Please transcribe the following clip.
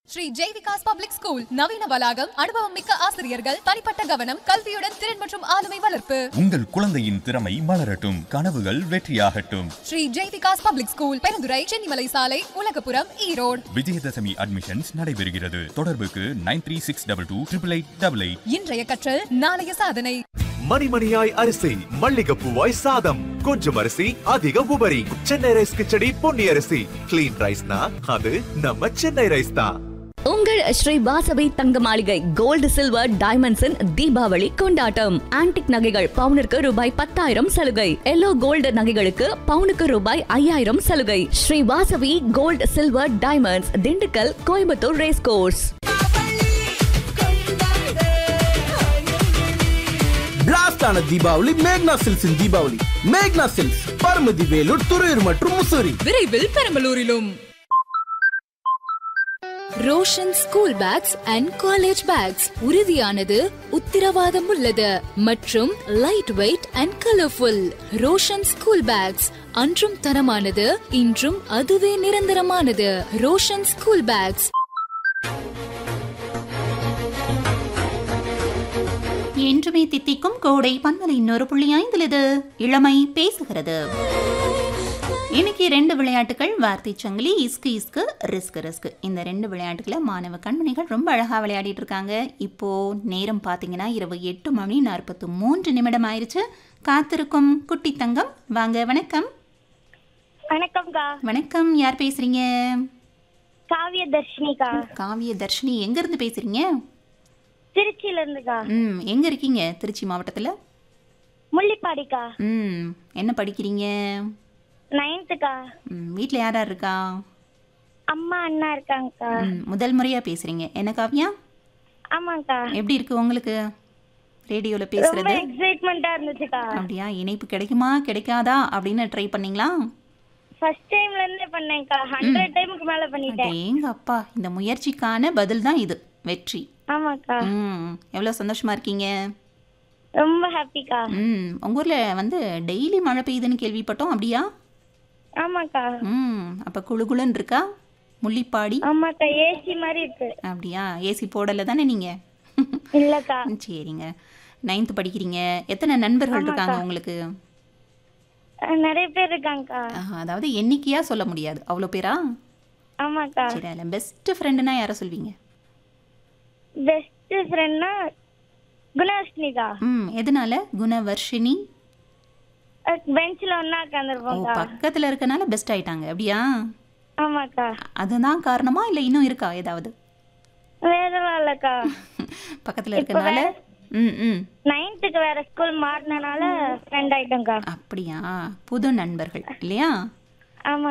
Sri Jaivikas public school நவீன வளாகம் அனுபவம் மிக்க ஆசிரியர்கள் தனிப்பட்ட கவனம் கல்வியுடன் திறன் மற்றும் ஆளுமை வளர்ப்பு உங்கள் குழந்தையின் திறமை மலரட்டும் கனவுகள் வெற்றியாகட்டும் ஸ்ரீ ஜெய்விகாஸ் பப்ளிக் ஸ்கூல் பெருந்துறை சென்னிமலை சாலை உலகபுரம் ஈரோடு விஜயதசமி அட்மிஷன்ஸ் நடைபெறுகிறது தொடர்புக்கு nine three six double two triple eight double eight இன்றைய கற்றல் நாளைய சாதனை மணிமணியாய் அரிசி மல்லிகைப்பூவாய் சாதம் கொஞ்சம் அரிசி அதிக உபரி சென்னை ரைஸ் கிச்சடி பொன்னி அரிசி கிளீன் ரைஸ்னா அது நம்ம சென்னை ரைஸ் தான் உங்கள் ஸ்ரீ வாசவி தங்க மாளிகை கோல்டு சில்வர் டைமண்ட்ஸின் தீபாவளி கொண்டாட்டம் ஆன்டிக் நகைகள் பவுனுக்கு ரூபாய் பத்தாயிரம் சலுகை எல்லோ கோல்டு நகைகளுக்கு பவுனுக்கு ரூபாய் ஐயாயிரம் சலுகை Sri Vasavi gold silver diamonds Dindigul Coimbatore race course blast ஆன தீபாவளி மேக்னா சில்க்ஸின் தீபாவளி மேக்னா சில்க்ஸ் பரமதி வேலூர் துறையூர் மற்றும் முசூரி விரைவில் பெரம்பலூரிலும் Roshan school bags and college bags உறுதியானது உத்தரவாதம் உள்ளது மற்றும் light weight and colourful Roshan school bags அன்றும் தரமானது இன்றும் அதுவே நிரந்தரமானது ரோஷன் ஸ்கூல் பேக்ஸ் என்றுமே தித்திக்கும் கோடை பண்பலை இன்னொரு புள்ளி ஐந்தில் இது இளமை பேசுகிறது இன்னைக்கு ரெண்டு விளையாட்டுகள் வார்த்தை சங்கிலி இஸ்கு இஸ்கு ரிஸ்க் ரிஸ்க் இந்த ரெண்டு விளையாட்டுகளை மாணவ கண்மணிகள் ரொம்ப அழகாக விளையாடிட்டு இருக்காங்க இப்போ நேரம் பார்த்தீங்கன்னா இரவு எட்டு மணி நாற்பத்து மூன்று நிமிடம் ஆயிருச்சு காத்திருக்கும் குட்டி தங்கம் வாங்க வணக்கம் வணக்கம்க்கா வணக்கம் யார் பேசுறீங்க காவிய தர்ஷினிக்கா காவிய தர்ஷினி எங்க இருந்து பேசுறீங்க திருச்சியில இருந்துக்கா ம் எங்க இருக்கீங்க திருச்சி மாவட்டத்தில் முள்ளிப்பாடிக்கா ம் என்ன படிக்கிறீங்க நைன்த்துக்கா ம் வீட்டில் யார் யார் இருக்கா அம்மா அண்ணா இருக்காங்கக்கா ம், முதல் முறையா பேசுறீங்க என்ன காவியா ஆமாக்கா எப்படி இருக்கு உங்களுக்கு ரேடியோல ரொம்ப பேசுறது எக்ஸைட்மெண்டா இருந்துச்சுக்கா அப்படியா இணைப்பு கிடைக்குமா கிடைக்காதா அப்படின்னு ட்ரை பண்ணீங்களா ஃபர்ஸ்ட் டைம்ல இருந்தே பண்ணேன்க்கா ஹண்ட்ரட் டைமுக்கு மேல பண்ணிட்டேன் எங்க அப்பா இந்த முயற்சிக்கான பதில் தான் இது வெற்றி ஆமாக்கா ம் எவ்வளோ சந்தோஷமா இருக்கீங்க ரொம்ப ஹாப்பிக்கா ம் உங்க ஊர்ல வந்து டெய்லி மழை பெய்யுதுன்னு கேள்விப்பட்டோம் அப்படியா ஆமாக்கா ம் அப்ப குளுகுளுன்னு இருக்கா முள்ளிப்பாடி ஆமாக்கா ஏசி மாதிரி இருக்கு அப்படியா ஏசி போடல தானே நீங்க இல்லக்கா சரிங்க நைன்த் படிக்கிறீங்க எத்தனை நண்பர்கள் இருக்காங்க உங்களுக்கு அஹ், நிறைய பேர் இருக்காங்கக்கா ஆஹா, அதாவது எண்ணிக்கையா சொல்ல முடியாது அவ்வளோ பேரா ஆமாக்கா சரி அதில் பெஸ்ட் ஃப்ரெண்டுனா யாரை சொல்வீங்க பெஸ்ட் ஃப்ரெண்ட்னா குணவர்ஷினிக்கா ம் எதனால குணவர்ஷினி பெஞ்சில் ஒன்னா ஓ உட்காந்துருப்போம்க்கா பக்கத்தில் இருக்கனால பெஸ்ட் ஆயிட்டாங்க அப்படியா ஆமாக்கா அதுதான் காரணமா இல்லை இன்னும் இருக்கா ஏதாவது வேறலாம் இல்லக்கா பக்கத்தில் இருக்கனால ம் ம் நைன்த்துக்கு வேற ஸ்கூல் மாறினனால ஃப்ரெண்ட் ஆயிட்டோம்க்கா அப்படியா புது நண்பர்கள் இல்லையா ஆமா